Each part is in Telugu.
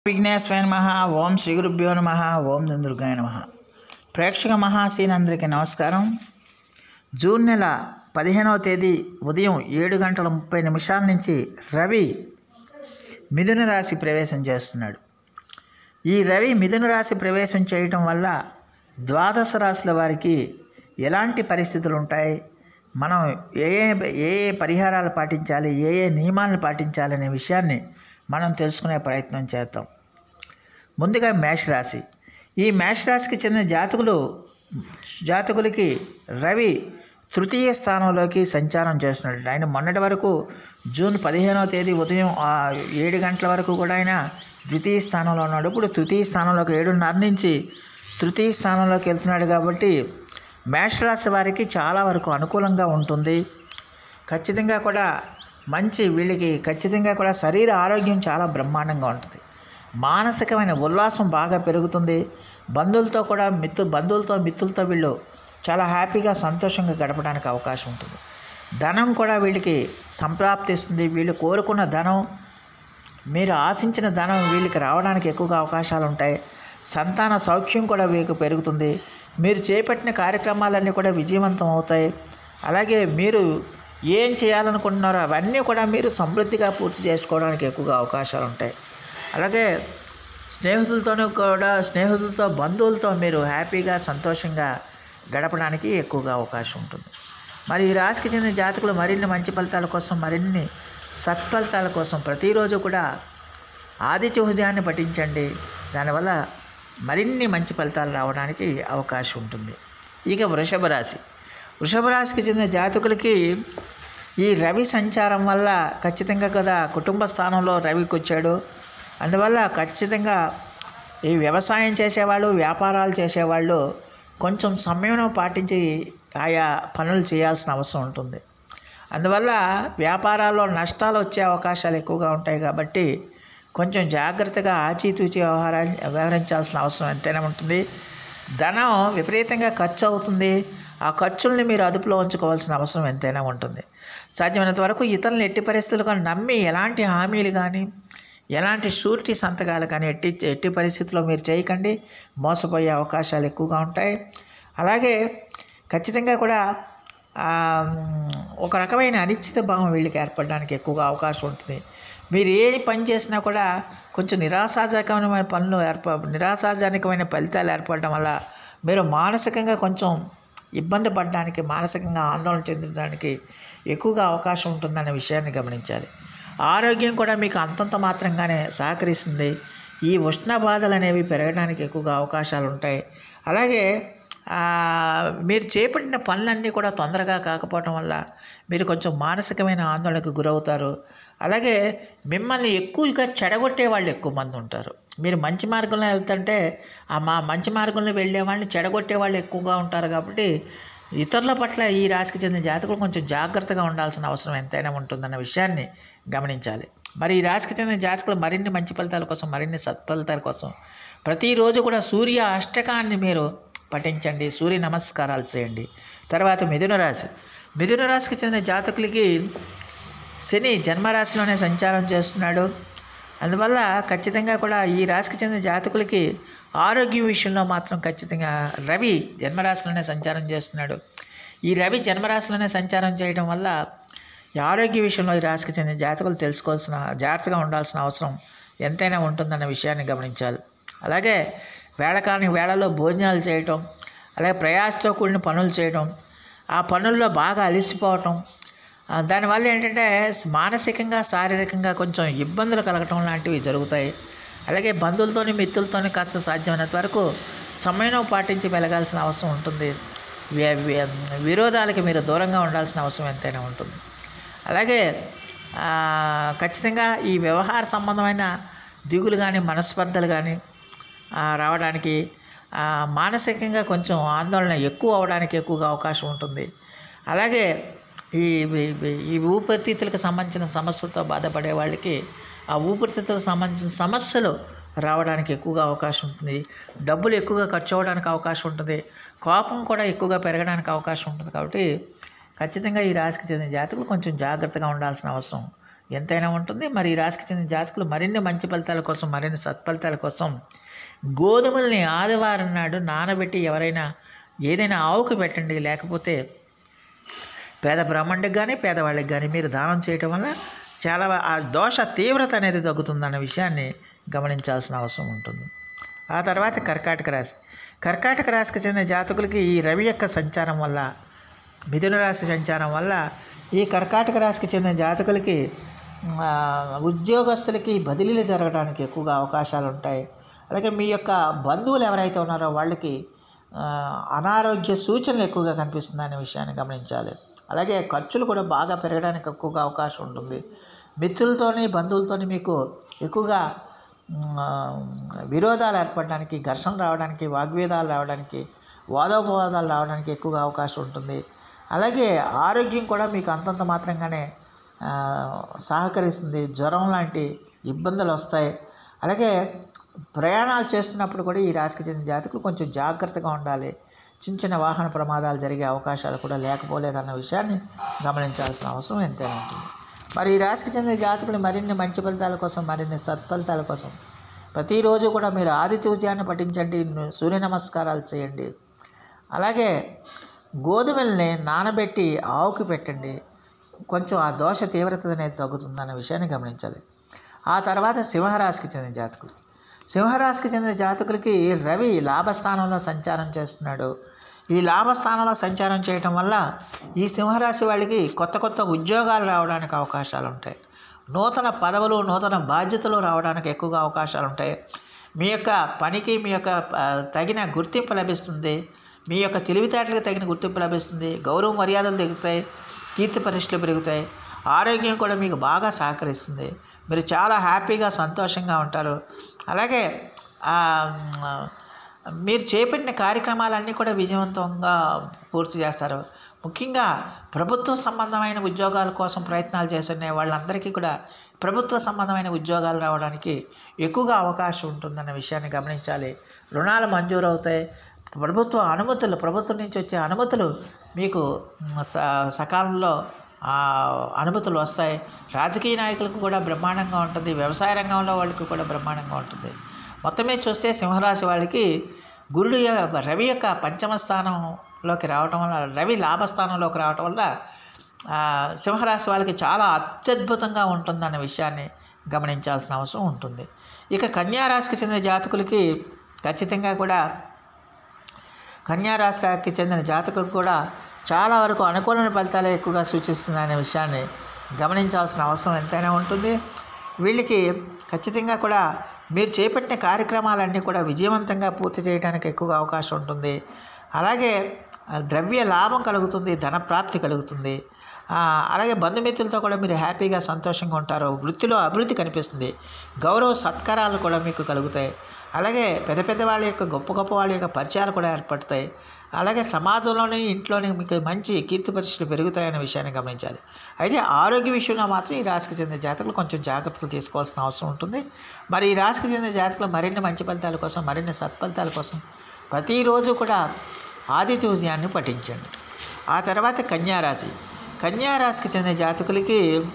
విఘ్నేశ్వర నమ ఓం శ్రీ గురుభ్యో నమ ఓం దుర్గాయ నమ ప్రేక్షక మహాశీలందరికీ నమస్కారం జూన్ నెల పదిహేనవ తేదీ ఉదయం ఏడు గంటల ముప్పై నిమిషాల నుంచి రవి మిథున రాశి ప్రవేశం చేస్తున్నాడు ఈ రవి మిథున రాశి ప్రవేశం చేయటం వల్ల ద్వాదశ రాశుల వారికి ఎలాంటి పరిస్థితులు ఉంటాయి మనం ఏ ఏ ఏ ఏ పరిహారాలు పాటించాలి ఏ ఏ నియమాలను పాటించాలి అనే విషయాన్ని మనం తెలుసుకునే ప్రయత్నం చేద్దాం ముందుగా మేషరాశి ఈ మేషరాశికి చెందిన జాతకులు జాతకులకి రవి తృతీయ స్థానంలోకి సంచారం చేస్తున్నాడు ఆయన మొన్నటి వరకు జూన్ పదిహేనవ తేదీ ఉదయం ఆ ఏడు గంటల వరకు కూడా ఆయన ద్వితీయ స్థానంలో ఉన్నాడు ఇప్పుడు తృతీయ స్థానంలోకి ఏడున్నర నుంచి తృతీయ స్థానంలోకి వెళ్తున్నాడు కాబట్టి మేషరాశి వారికి చాలా వరకు అనుకూలంగా ఉంటుంది ఖచ్చితంగా కూడా మంచి వీళ్ళకి ఖచ్చితంగా కూడా శరీర ఆరోగ్యం చాలా బ్రహ్మాండంగా ఉంటుంది మానసికమైన ఉల్లాసం బాగా పెరుగుతుంది బంధువులతో కూడా మిత్రు బంధువులతో మిత్రులతో వీళ్ళు చాలా హ్యాపీగా సంతోషంగా గడపడానికి అవకాశం ఉంటుంది ధనం కూడా వీళ్ళకి సంప్రాప్తిస్తుంది వీళ్ళు కోరుకున్న ధనం మీరు ఆశించిన ధనం వీళ్ళకి రావడానికి ఎక్కువగా అవకాశాలు ఉంటాయి సంతాన సౌఖ్యం కూడా వీళ్ళకి పెరుగుతుంది మీరు చేపట్టిన కార్యక్రమాలన్నీ కూడా విజయవంతం అవుతాయి అలాగే మీరు ఏం చేయాలనుకుంటున్నారో అవన్నీ కూడా మీరు సమృద్ధిగా పూర్తి చేసుకోవడానికి ఎక్కువగా అవకాశాలు ఉంటాయి అలాగే స్నేహితులతోనూ కూడా స్నేహితులతో బంధువులతో మీరు హ్యాపీగా సంతోషంగా గడపడానికి ఎక్కువగా అవకాశం ఉంటుంది మరి ఈ రాశికి చెందిన జాతకులు మరిన్ని మంచి ఫలితాల కోసం మరిన్ని సత్ఫలితాల కోసం ప్రతిరోజు కూడా ఆదిత్య హృదయాన్ని పఠించండి దానివల్ల మరిన్ని మంచి ఫలితాలు రావడానికి అవకాశం ఉంటుంది ఇక వృషభ రాశి వృషభ రాశికి చెందిన జాతకులకి ఈ రవి సంచారం వల్ల ఖచ్చితంగా కదా కుటుంబ స్థానంలో రవికి వచ్చాడు అందువల్ల ఖచ్చితంగా ఈ వ్యవసాయం చేసేవాళ్ళు వ్యాపారాలు చేసేవాళ్ళు కొంచెం సమయం పాటించి ఆయా పనులు చేయాల్సిన అవసరం ఉంటుంది అందువల్ల వ్యాపారాల్లో నష్టాలు వచ్చే అవకాశాలు ఎక్కువగా ఉంటాయి కాబట్టి కొంచెం జాగ్రత్తగా ఆచితూచి వ్యవహారాన్ని వ్యవహరించాల్సిన అవసరం ఎంతైనా ఉంటుంది ధనం విపరీతంగా ఖర్చు అవుతుంది ఆ ఖర్చుల్ని మీరు అదుపులో ఉంచుకోవాల్సిన అవసరం ఎంతైనా ఉంటుంది సాధ్యమైనంత వరకు ఇతరులను ఎట్టి పరిస్థితులు కానీ నమ్మి ఎలాంటి హామీలు కానీ ఎలాంటి షూరిటీ సంతకాలు కానీ ఎట్టి ఎట్టి పరిస్థితుల్లో మీరు చేయకండి మోసపోయే అవకాశాలు ఎక్కువగా ఉంటాయి అలాగే ఖచ్చితంగా కూడా ఒక రకమైన అనిశ్చిత భావం వీళ్ళకి ఏర్పడడానికి ఎక్కువగా అవకాశం ఉంటుంది మీరు ఏ పని చేసినా కూడా కొంచెం నిరాశాజనకమైన పనులు ఏర్ప నిరాశాజనకమైన ఫలితాలు ఏర్పడడం వల్ల మీరు మానసికంగా కొంచెం ఇబ్బంది పడడానికి మానసికంగా ఆందోళన చెందడానికి ఎక్కువగా అవకాశం ఉంటుందనే విషయాన్ని గమనించాలి ఆరోగ్యం కూడా మీకు అంతంత మాత్రంగానే సహకరిస్తుంది ఈ ఉష్ణ బాధలు అనేవి పెరగడానికి ఎక్కువగా అవకాశాలు ఉంటాయి అలాగే మీరు చేపట్టిన పనులన్నీ కూడా తొందరగా కాకపోవటం వల్ల మీరు కొంచెం మానసికమైన ఆందోళనకు గురవుతారు అలాగే మిమ్మల్ని ఎక్కువగా చెడగొట్టే వాళ్ళు ఎక్కువ మంది ఉంటారు మీరు మంచి మార్గంలో వెళ్తుంటే ఆ మా మంచి మార్గంలో వెళ్ళే వాళ్ళని చెడగొట్టే వాళ్ళు ఎక్కువగా ఉంటారు కాబట్టి ఇతరుల పట్ల ఈ రాశికి చెందిన జాతకులు కొంచెం జాగ్రత్తగా ఉండాల్సిన అవసరం ఎంతైనా ఉంటుందన్న విషయాన్ని గమనించాలి మరి ఈ రాశికి చెందిన జాతకులు మరిన్ని మంచి ఫలితాల కోసం మరిన్ని సత్ఫలితాల కోసం ప్రతిరోజు కూడా సూర్య అష్టకాన్ని మీరు పఠించండి సూర్య నమస్కారాలు చేయండి తర్వాత మిథున రాశి మిథున రాశికి చెందిన జాతకులకి శని జన్మరాశిలోనే సంచారం చేస్తున్నాడు అందువల్ల ఖచ్చితంగా కూడా ఈ రాశికి చెందిన జాతకులకి ఆరోగ్యం విషయంలో మాత్రం ఖచ్చితంగా రవి జన్మరాశిలోనే సంచారం చేస్తున్నాడు ఈ రవి జన్మరాశిలోనే సంచారం చేయడం వల్ల ఈ ఆరోగ్య విషయంలో ఈ రాశికి చెందిన జాతకులు తెలుసుకోవాల్సిన జాగ్రత్తగా ఉండాల్సిన అవసరం ఎంతైనా ఉంటుందన్న విషయాన్ని గమనించాలి అలాగే వేళకాని వేళలో భోజనాలు చేయటం అలాగే ప్రయాసతో కూడిన పనులు చేయడం ఆ పనుల్లో బాగా అలసిపోవటం దానివల్ల ఏంటంటే మానసికంగా శారీరకంగా కొంచెం ఇబ్బందులు కలగటం లాంటివి జరుగుతాయి అలాగే బంధువులతోని మిత్రులతోని కాస్త సాధ్యమైనంత వరకు సమయం పాటించి వెలగాల్సిన అవసరం ఉంటుంది విరోధాలకి మీరు దూరంగా ఉండాల్సిన అవసరం ఎంతైనా ఉంటుంది అలాగే ఖచ్చితంగా ఈ వ్యవహార సంబంధమైన దిగులు కానీ మనస్పర్ధలు కానీ రావడానికి మానసికంగా కొంచెం ఆందోళన ఎక్కువ అవడానికి ఎక్కువగా అవకాశం ఉంటుంది అలాగే ఈ ఈ ఊపిరితిత్తులకు సంబంధించిన సమస్యలతో బాధపడే వాళ్ళకి ఆ ఊపిరితిత్తులకు సంబంధించిన సమస్యలు రావడానికి ఎక్కువగా అవకాశం ఉంటుంది డబ్బులు ఎక్కువగా ఖర్చు అవ్వడానికి అవకాశం ఉంటుంది కోపం కూడా ఎక్కువగా పెరగడానికి అవకాశం ఉంటుంది కాబట్టి ఖచ్చితంగా ఈ రాశికి చెందిన జాతకులు కొంచెం జాగ్రత్తగా ఉండాల్సిన అవసరం ఎంతైనా ఉంటుంది మరి ఈ రాశికి చెందిన జాతకులు మరిన్ని మంచి ఫలితాల కోసం మరిన్ని సత్ఫలితాల కోసం గోధుమల్ని ఆదివారం నాడు నానబెట్టి ఎవరైనా ఏదైనా ఆవుకు పెట్టండి లేకపోతే పేద బ్రాహ్మణుడికి కానీ పేదవాళ్ళకి కానీ మీరు దానం చేయటం వల్ల చాలా ఆ దోష తీవ్రత అనేది తగ్గుతుందన్న విషయాన్ని గమనించాల్సిన అవసరం ఉంటుంది ఆ తర్వాత కర్కాటక రాశి కర్కాటక రాశికి చెందిన జాతకులకి ఈ రవి యొక్క సంచారం వల్ల మిథున రాశి సంచారం వల్ల ఈ కర్కాటక రాశికి చెందిన జాతకులకి ఆ, ఉద్యోగస్తులకి బదిలీలు జరగడానికి ఎక్కువగా అవకాశాలు ఉంటాయి అలాగే మీ యొక్క బంధువులు ఎవరైతే ఉన్నారో వాళ్ళకి ఆ, అనారోగ్య సూచనలు ఎక్కువగా కనిపిస్తుందనే విషయాన్ని గమనించాలి అలాగే ఖర్చులు కూడా బాగా పెరగడానికి ఎక్కువగా అవకాశం ఉంటుంది మిత్రులతోని బంధువులతోని మీకు ఎక్కువగా మ్, ఆ, విరోధాలు ఏర్పడడానికి ఘర్షణ రావడానికి వాగ్వేదాలు రావడానికి వాదోపవాదాలు రావడానికి ఎక్కువగా అవకాశం ఉంటుంది అలాగే ఆరోగ్యం కూడా మీకు అంతంత మాత్రంగానే ఆ, సహకరిస్తుంది జ్వరం లాంటి ఇబ్బందులు వస్తాయి అలాగే ప్రయాణాలు చేస్తున్నప్పుడు కూడా ఈ రాశికి చెందిన జాతకులు కొంచెం జాగ్రత్తగా ఉండాలి చిన్న చిన్న వాహన ప్రమాదాలు జరిగే అవకాశాలు కూడా లేకపోలేదన్న విషయాన్ని గమనించాల్సిన అవసరం ఎంతైనా ఉంటుంది మరి ఈ రాశికి చెందిన జాతకులు మరిన్ని మంచి ఫలితాల కోసం మరిన్ని సత్ఫలితాల కోసం ప్రతిరోజు కూడా మీరు ఆది చూర్యాన్ని పఠించండి సూర్య నమస్కారాలు చేయండి అలాగే గోధుమల్ని నానబెట్టి ఆవుకి పెట్టండి కొంచెం ఆ దోష తీవ్రత అనేది తగ్గుతుందన్న విషయాన్ని గమనించాలి ఆ తర్వాత సింహరాశికి చెందిన జాతకులు సింహరాశికి చెందిన జాతకులకి రవి లాభస్థానంలో సంచారం చేస్తున్నాడు ఈ లాభస్థానంలో సంచారం చేయటం వల్ల ఈ సింహరాశి వాళ్ళకి కొత్త కొత్త ఉద్యోగాలు రావడానికి అవకాశాలు ఉంటాయి నూతన పదవులు నూతన బాధ్యతలు రావడానికి ఎక్కువగా అవకాశాలు ఉంటాయి మీ యొక్క పనికి మీ యొక్క ఆ, తగిన గుర్తింపు లభిస్తుంది మీ యొక్క తెలివితేటలకు తగిన గుర్తింపు లభిస్తుంది గౌరవ మర్యాదలు తగ్గుతాయి కీర్తి ప్రతిష్టలు పెరుగుతాయి ఆరోగ్యం కూడా మీకు బాగా సహకరిస్తుంది మీరు చాలా హ్యాపీగా సంతోషంగా ఉంటారు అలాగే ఆ, మ్, మీరు చేపట్టిన కార్యక్రమాలన్నీ కూడా విజయవంతంగా పూర్తి చేస్తారు ముఖ్యంగా ప్రభుత్వ సంబంధమైన ఉద్యోగాల కోసం ప్రయత్నాలు చేస్తున్న వాళ్ళందరికీ కూడా ప్రభుత్వ సంబంధమైన ఉద్యోగాలు రావడానికి ఎక్కువగా అవకాశం ఉంటుందన్న విషయాన్ని గమనించాలి రుణాలు మంజూరు అవుతాయి ప్రభుత్వ అనుమతులు ప్రభుత్వం నుంచి వచ్చే అనుమతులు మీకు మ్, స సకాలంలో ఆ, అనుమతులు వస్తాయి రాజకీయ నాయకులకు కూడా బ్రహ్మాండంగా ఉంటుంది వ్యవసాయ రంగంలో వాళ్ళకి కూడా బ్రహ్మాండంగా ఉంటుంది మొత్తం మీద చూస్తే సింహరాశి వాళ్ళకి గురుడు యొక్క- రవి యొక్క పంచమ స్థానంలోకి రావటం వల్ల రవి లాభస్థానంలోకి రావటం వల్ల ఆ, సింహరాశి వాళ్ళకి చాలా అత్యద్భుతంగా ఉంటుందన్న విషయాన్ని గమనించాల్సిన అవసరం ఉంటుంది ఇక కన్యా రాశికి చెందిన జాతకులకి ఖచ్చితంగా కూడా కన్యా రాశికి చెందిన జాతకు కూడా చాలా వరకు అనుకూలమైన ఫలితాలే ఎక్కువగా సూచిస్తుందనే విషయాన్ని గమనించాల్సిన అవసరం ఎంతైనా ఉంటుంది వీళ్ళకి ఖచ్చితంగా కూడా మీరు చేపట్టిన కార్యక్రమాలన్నీ కూడా విజయవంతంగా పూర్తి చేయడానికి ఎక్కువగా అవకాశం ఉంటుంది అలాగే ఆ, ద్రవ్య లాభం కలుగుతుంది ధన ప్రాప్తి కలుగుతుంది ఆ, అలాగే బంధుమిత్రులతో కూడా మీరు హ్యాపీగా సంతోషంగా ఉంటారు వృత్తిలో అభివృద్ధి కనిపిస్తుంది గౌరవ సత్కారాలు కూడా మీకు కలుగుతాయి అలాగే పెద్ద పెద్ద వాళ్ళ యొక్క గొప్ప గొప్ప వాళ్ళ యొక్క పరిచయాలు కూడా ఏర్పడతాయి అలాగే సమాజంలోని ఇంట్లోని మీకు మంచి కీర్తి పరిస్థితులు పెరుగుతాయనే విషయాన్ని గమనించాలి అయితే ఆరోగ్య విషయంలో మాత్రం ఈ రాశికి చెందిన జాతకులు కొంచెం జాగ్రత్తలు తీసుకోవాల్సిన అవసరం ఉంటుంది మరి ఈ రాశికి చెందిన జాతకులు మరిన్ని మంచి ఫలితాల కోసం మరిన్ని సత్ఫలితాల కోసం ప్రతిరోజు కూడా ఆది చూస్యాన్ని పఠించండి ఆ తర్వాత కన్యారాశి కన్యారాశికి చెందిన జాతకులకి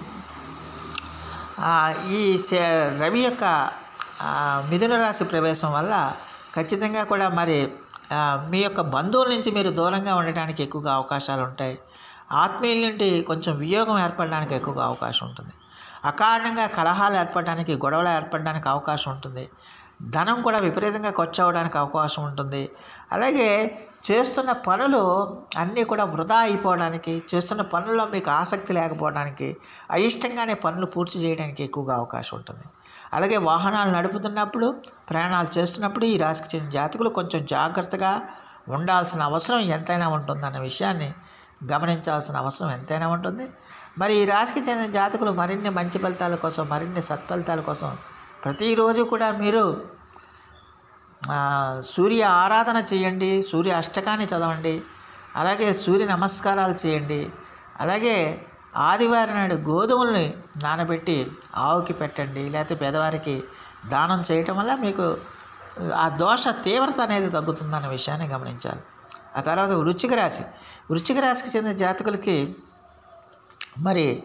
ఆ, ఈ శ- రవి యొక్క ఆ, మిథున రాశి ప్రవేశం వల్ల ఖచ్చితంగా కూడా మరి ఆ, మీ యొక్క బంధువుల నుంచి మీరు దూరంగా ఉండడానికి ఎక్కువగా అవకాశాలు ఉంటాయి ఆత్మీయుల నుండి కొంచెం వియోగం ఏర్పడడానికి ఎక్కువగా అవకాశం ఉంటుంది అకారణంగా కలహాలు ఏర్పడడానికి గొడవలు ఏర్పడడానికి అవకాశం ఉంటుంది ధనం కూడా విపరీతంగా ఖర్చు అవ్వడానికి అవకాశం ఉంటుంది అలాగే చేస్తున్న పనులు అన్నీ కూడా వృధా అయిపోవడానికి చేస్తున్న పనుల్లో మీకు ఆసక్తి లేకపోవడానికి అయిష్టంగానే పనులు పూర్తి చేయడానికి ఎక్కువగా అవకాశం ఉంటుంది అలాగే వాహనాలు నడుపుతున్నప్పుడు ప్రయాణాలు చేస్తున్నప్పుడు ఈ రాశికి చెందిన జాతకులు కొంచెం జాగ్రత్తగా ఉండాల్సిన అవసరం ఎంతైనా ఉంటుందన్న విషయాన్ని గమనించాల్సిన అవసరం ఎంతైనా ఉంటుంది మరి ఈ రాశికి చెందిన జాతకులు మరిన్ని మంచి ఫలితాల కోసం మరిన్ని సత్ఫలితాల కోసం ప్రతిరోజు కూడా మీరు ఆ, సూర్య ఆరాధన చేయండి సూర్య అష్టకాన్ని చదవండి అలాగే సూర్య నమస్కారాలు చేయండి అలాగే ఆదివారం నాడు గోధుమల్ని నానబెట్టి ఆవుకి పెట్టండి లేకపోతే పేదవారికి దానం చేయటం వల్ల మీకు ఆ దోష తీవ్రత అనేది తగ్గుతుందన్న విషయాన్ని గమనించాలి ఆ తర్వాత వృశ్చిక రాశి వృశ్చిక రాశికి చెందిన జాతకులకి మరి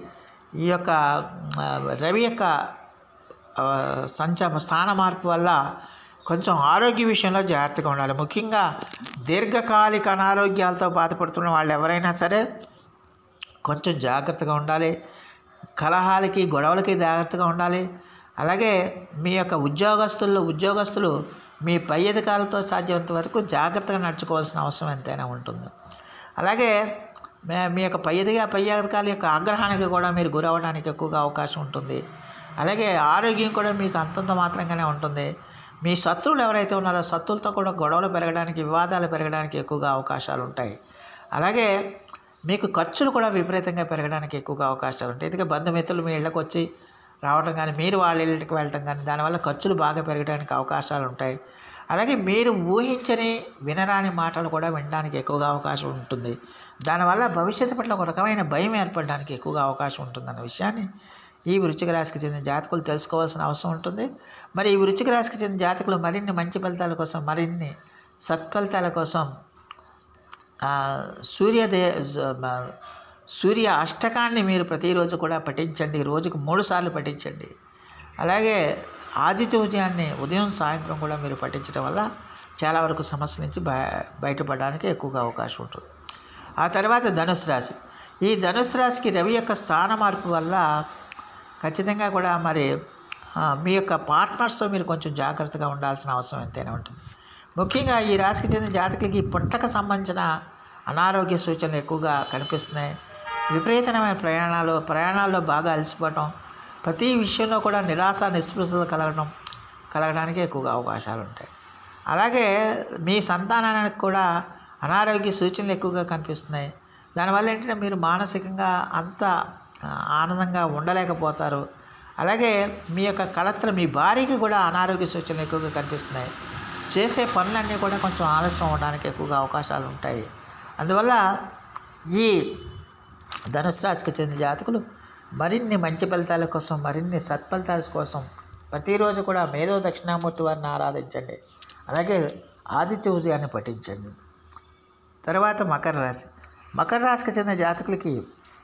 ఈ యొక్క ఆ, రవి యొక్క ఆ, సంచ స్థాన మార్పు వల్ల కొంచెం ఆరోగ్య విషయంలో జాగ్రత్తగా ఉండాలి ముఖ్యంగా దీర్ఘకాలిక అనారోగ్యాలతో బాధపడుతున్న వాళ్ళు ఎవరైనా సరే కొంచెం జాగ్రత్తగా ఉండాలి కలహాలకి గొడవలకి జాగ్రత్తగా ఉండాలి అలాగే మీ యొక్క ఉద్యోగస్తుల్లో ఉద్యోగస్తులు మీ పై అధికారులతో సాధ్యమైనంత వరకు జాగ్రత్తగా నడుచుకోవాల్సిన అవసరం ఎంతైనా ఉంటుంది అలాగే మే- మీ యొక్క పై అధిగా పై అధికారుల యొక్క ఆగ్రహానికి కూడా మీరు గురవడానికి ఎక్కువగా అవకాశం ఉంటుంది అలాగే ఆరోగ్యం కూడా మీకు అంతంత మాత్రంగానే ఉంటుంది మీ శత్రువులు ఎవరైతే ఉన్నారో శత్రువులతో కూడా గొడవలు పెరగడానికి వివాదాలు పెరగడానికి ఎక్కువగా అవకాశాలు ఉంటాయి అలాగే మీకు ఖర్చులు కూడా విపరీతంగా పెరగడానికి ఎక్కువగా అవకాశాలు ఉంటాయి ఎందుకంటే బంధుమిత్రులు మీ ఇళ్ళకి వచ్చి రావడం కానీ మీరు వాళ్ళ ఇళ్ళకి వెళ్ళటం కానీ దానివల్ల ఖర్చులు బాగా పెరగడానికి అవకాశాలు ఉంటాయి అలాగే మీరు ఊహించని వినరాని మాటలు కూడా వినడానికి ఎక్కువగా అవకాశం ఉంటుంది దానివల్ల భవిష్యత్తు పట్ల ఒక రకమైన భయం ఏర్పడడానికి ఎక్కువగా అవకాశం ఉంటుందన్న విషయాన్ని ఈ వృశ్చిక రాశికి చెందిన జాతకులు తెలుసుకోవాల్సిన అవసరం ఉంటుంది మరి ఈ వృశ్చిక రాశికి చెందిన జాతకులు మరిన్ని మంచి ఫలితాల కోసం మరిన్ని సత్ఫలితాల కోసం ఆ, సూర్యదే మ- సూర్య అష్టకాన్ని మీరు ప్రతిరోజు కూడా పఠించండి రోజుకు మూడు సార్లు పఠించండి అలాగే ఆదిత్య ఉదయాన్ని ఉదయం సాయంత్రం కూడా మీరు పఠించడం వల్ల చాలా వరకు సమస్య నుంచి బయ బయటపడడానికి ఎక్కువగా అవకాశం ఉంటుంది ఆ తర్వాత ధనుసు రాశి ఈ ధనుసు రాశికి రవి యొక్క స్థాన మార్పు వల్ల ఖచ్చితంగా కూడా మరి ఆ, మీ యొక్క పార్ట్నర్స్తో మీరు కొంచెం జాగ్రత్తగా ఉండాల్సిన అవసరం ఎంతైనా ఉంటుంది ముఖ్యంగా ఈ రాశికి చెందిన జాతకులకి ఈ పుట్టక సంబంధించిన అనారోగ్య సూచనలు ఎక్కువగా కనిపిస్తున్నాయి విపరీతమైన ప్రయాణాలు ప్రయాణాల్లో బాగా అలసిపోవటం ప్రతి విషయంలో కూడా నిరాశ నిస్పృహలు కలగడం కలగడానికి ఎక్కువగా అవకాశాలు ఉంటాయి అలాగే మీ సంతానానికి కూడా అనారోగ్య సూచనలు ఎక్కువగా కనిపిస్తున్నాయి దానివల్ల ఏంటంటే మీరు మానసికంగా అంత ఆ, ఆనందంగా ఉండలేకపోతారు అలాగే మీ యొక్క కళత్ర మీ భార్యకి కూడా అనారోగ్య సూచనలు ఎక్కువగా కనిపిస్తున్నాయి చేసే పనులన్నీ కూడా కొంచెం ఆలస్యం అవడానికి ఎక్కువగా అవకాశాలు ఉంటాయి అందువల్ల ఈ ధనుసు రాశికి చెందిన జాతకులు మరిన్ని మంచి ఫలితాల కోసం మరిన్ని సత్ఫలితాల కోసం ప్రతిరోజు కూడా మేధో దక్షిణామూర్తి వారిని ఆరాధించండి అలాగే ఆదిత్య ఉదయాన్ని పఠించండి తర్వాత మకర రాశి మకర రాశికి చెందిన జాతకులకి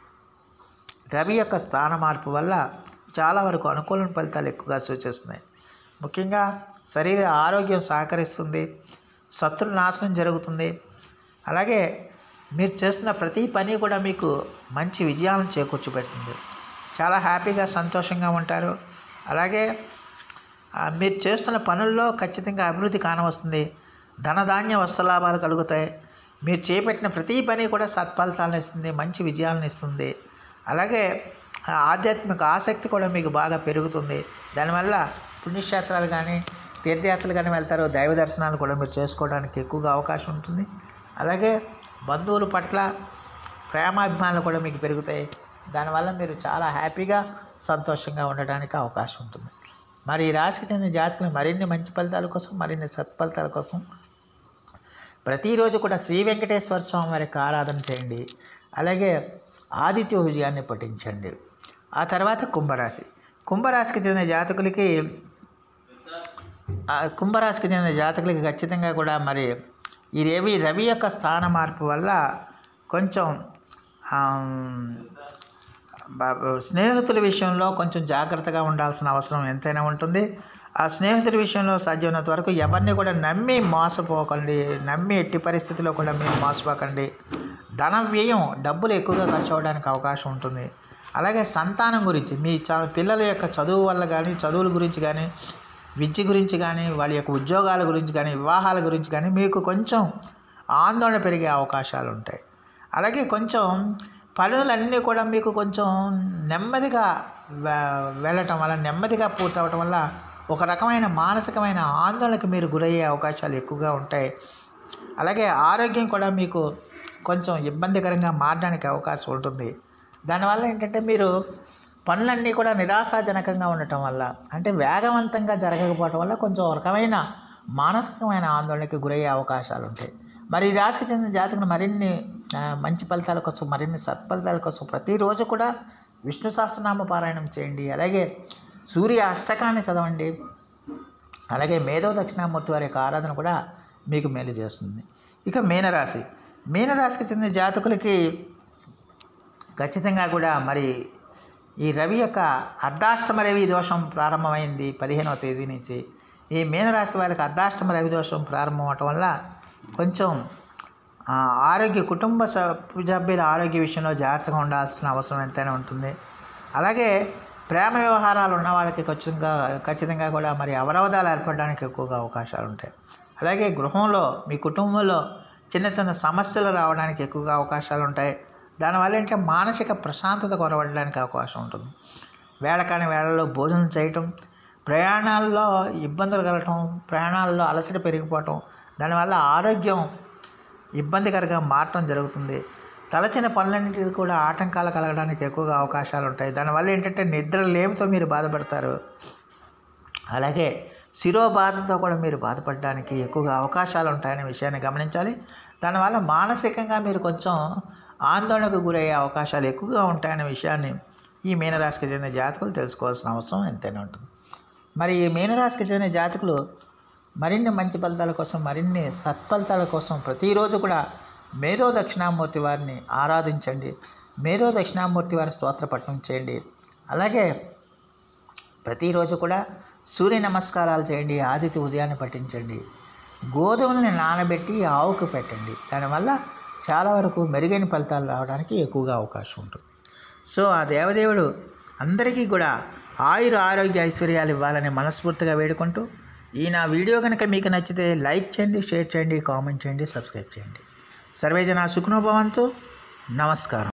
రవి యొక్క స్థాన మార్పు వల్ల చాలా వరకు అనుకూల ఫలితాలు ఎక్కువగా సూచిస్తున్నాయి ముఖ్యంగా శరీర ఆరోగ్యం సహకరిస్తుంది శత్రు నాశనం జరుగుతుంది అలాగే మీరు చేస్తున్న ప్రతి పని కూడా మీకు మంచి విజయాలను చేకూర్చిపెడుతుంది చాలా హ్యాపీగా సంతోషంగా ఉంటారు అలాగే ఆ, మీరు చేస్తున్న పనుల్లో ఖచ్చితంగా అభివృద్ధి కానవస్తుంది ధనధాన్య వస్తులాభాలు కలుగుతాయి మీరు చేపట్టిన ప్రతి పని కూడా సత్ఫలితాలను ఇస్తుంది మంచి విజయాలను ఇస్తుంది అలాగే ఆ ఆధ్యాత్మిక ఆసక్తి కూడా మీకు బాగా పెరుగుతుంది దానివల్ల పుణ్యక్షేత్రాలు కానీ తీర్థయాత్రలు కానీ వెళ్తారు దైవ దర్శనాలు కూడా మీరు చేసుకోవడానికి ఎక్కువగా అవకాశం ఉంటుంది అలాగే బంధువుల పట్ల ప్రేమాభిమానాలు కూడా మీకు పెరుగుతాయి దానివల్ల మీరు చాలా హ్యాపీగా సంతోషంగా ఉండడానికి అవకాశం ఉంటుంది మరి ఈ రాశికి చెందిన జాతకులు మరిన్ని మంచి ఫలితాల కోసం మరిన్ని సత్ఫలితాల కోసం ప్రతిరోజు కూడా శ్రీ వెంకటేశ్వర స్వామి వారికి ఆరాధన చేయండి అలాగే ఆదిత్య హృదయాన్ని పఠించండి ఆ తర్వాత కుంభరాశి కుంభరాశికి చెందిన జాతకులకి ఆ కుంభరాశికి చెందిన జాతకులకి ఖచ్చితంగా కూడా మరి ఈ రవి రవి యొక్క స్థాన మార్పు వల్ల కొంచెం ఆమ్, బా- స్నేహితుల విషయంలో కొంచెం జాగ్రత్తగా ఉండాల్సిన అవసరం ఎంతైనా ఉంటుంది ఆ స్నేహితుల విషయంలో సాధ్యమైనంత వరకు ఎవరిని కూడా నమ్మి మోసపోకండి నమ్మి ఎట్టి పరిస్థితిలో కూడా మీరు మోసపోకండి ధన వ్యయం డబ్బులు ఎక్కువగా ఖర్చు అవ్వడానికి అవకాశం ఉంటుంది అలాగే సంతానం గురించి మీ చ పిల్లల యొక్క చదువు వల్ల కానీ చదువుల గురించి కానీ విద్య గురించి కానీ వాళ్ళ యొక్క ఉద్యోగాల గురించి కానీ వివాహాల గురించి కానీ మీకు కొంచెం ఆందోళన పెరిగే అవకాశాలు ఉంటాయి అలాగే కొంచెం పనులన్నీ కూడా మీకు కొంచెం నెమ్మదిగా వె- వెళ్ళటం వల్ల నెమ్మదిగా పూర్తవటం వల్ల ఒక రకమైన మానసికమైన ఆందోళనకి మీరు గురయ్యే అవకాశాలు ఎక్కువగా ఉంటాయి అలాగే ఆరోగ్యం కూడా మీకు కొంచెం ఇబ్బందికరంగా మారడానికి అవకాశం ఉంటుంది దానివల్ల ఏంటంటే మీరు పనులన్నీ కూడా నిరాశాజనకంగా ఉండటం వల్ల అంటే వేగవంతంగా జరగకపోవటం వల్ల కొంచెం ఒక రకమైన మానసికమైన ఆందోళనకి గురయ్యే అవకాశాలు ఉంటాయి మరి ఈ రాశికి చెందిన జాతకులు మరిన్ని ఆ, మంచి ఫలితాల కోసం మరిన్ని సత్ఫలితాల కోసం ప్రతిరోజు కూడా విష్ణు సహస్రనామ పారాయణం చేయండి అలాగే సూర్య అష్టకాన్ని చదవండి అలాగే మేధో దక్షిణామూర్తి వారి యొక్క ఆరాధన కూడా మీకు మేలు చేస్తుంది ఇక మీనరాశి మీనరాశికి చెందిన జాతకులకి ఖచ్చితంగా కూడా మరి ఈ రవి యొక్క అర్ధాష్టమ రవి దోషం ప్రారంభమైంది పదిహేనవ తేదీ నుంచి ఈ మీనరాశి వారికి అర్ధాష్టమ రవి దోషం ప్రారంభం అవటం వల్ల కొంచెం ఆ, ఆరోగ్య కుటుంబ సభ్యు- సభ్యుల ఆరోగ్య విషయంలో జాగ్రత్తగా ఉండాల్సిన అవసరం ఎంతైనా ఉంటుంది అలాగే ప్రేమ వ్యవహారాలు ఉన్న వాళ్ళకి ఖచ్చితంగా ఖచ్చితంగా కూడా మరి అవరోధాలు ఏర్పడడానికి ఎక్కువగా అవకాశాలు ఉంటాయి అలాగే గృహంలో మీ కుటుంబంలో చిన్న చిన్న సమస్యలు రావడానికి ఎక్కువగా అవకాశాలు ఉంటాయి దానివల్ల ఏంటంటే మానసిక ప్రశాంతత కొరవడడానికి అవకాశం ఉంటుంది వేళ కాని వేళల్లో భోజనం చేయటం ప్రయాణాల్లో ఇబ్బందులు కలగటం ప్రయాణాల్లో అలసట పెరిగిపోవటం దానివల్ల ఆరోగ్యం ఇబ్బందికరంగా మారటం జరుగుతుంది తలచిన పనులన్నింటికి కూడా ఆటంకాలు కలగడానికి ఎక్కువగా అవకాశాలు ఉంటాయి దానివల్ల ఏంటంటే నిద్ర లేమితో మీరు బాధపడతారు అలాగే శిరోబాధతో కూడా మీరు బాధపడడానికి ఎక్కువగా అవకాశాలు ఉంటాయనే విషయాన్ని గమనించాలి దానివల్ల మానసికంగా మీరు కొంచెం ఆందోళనకు గురయ్యే అవకాశాలు ఎక్కువగా ఉంటాయనే విషయాన్ని ఈ మీనరాశికి చెందిన జాతకులు తెలుసుకోవాల్సిన అవసరం ఎంతైనా ఉంటుంది మరి ఈ మీనరాశికి చెందిన జాతకులు మరిన్ని మంచి ఫలితాల కోసం మరిన్ని సత్ఫలితాల కోసం ప్రతిరోజు కూడా మేధో దక్షిణామూర్తి వారిని ఆరాధించండి మేధో దక్షిణామూర్తి వారి స్తోత్ర పఠనం చేయండి అలాగే ప్రతిరోజు కూడా సూర్య నమస్కారాలు చేయండి ఆదిత్య ఉదయాన్ని పఠించండి గోధుమల్ని నానబెట్టి ఆవుకు పెట్టండి దానివల్ల చాలా వరకు మెరుగైన ఫలితాలు రావడానికి ఎక్కువగా అవకాశం ఉంటుంది సో ఆ దేవదేవుడు అందరికీ కూడా ఆయుర ఆరోగ్య ఐశ్వర్యాలు ఇవ్వాలని మనస్ఫూర్తిగా వేడుకుంటూ ఈ నా వీడియో కనుక మీకు నచ్చితే లైక్ చేయండి షేర్ చేయండి కామెంట్ చేయండి సబ్స్క్రైబ్ చేయండి సర్వేజన సుఖనోభవంతు నమస్కారం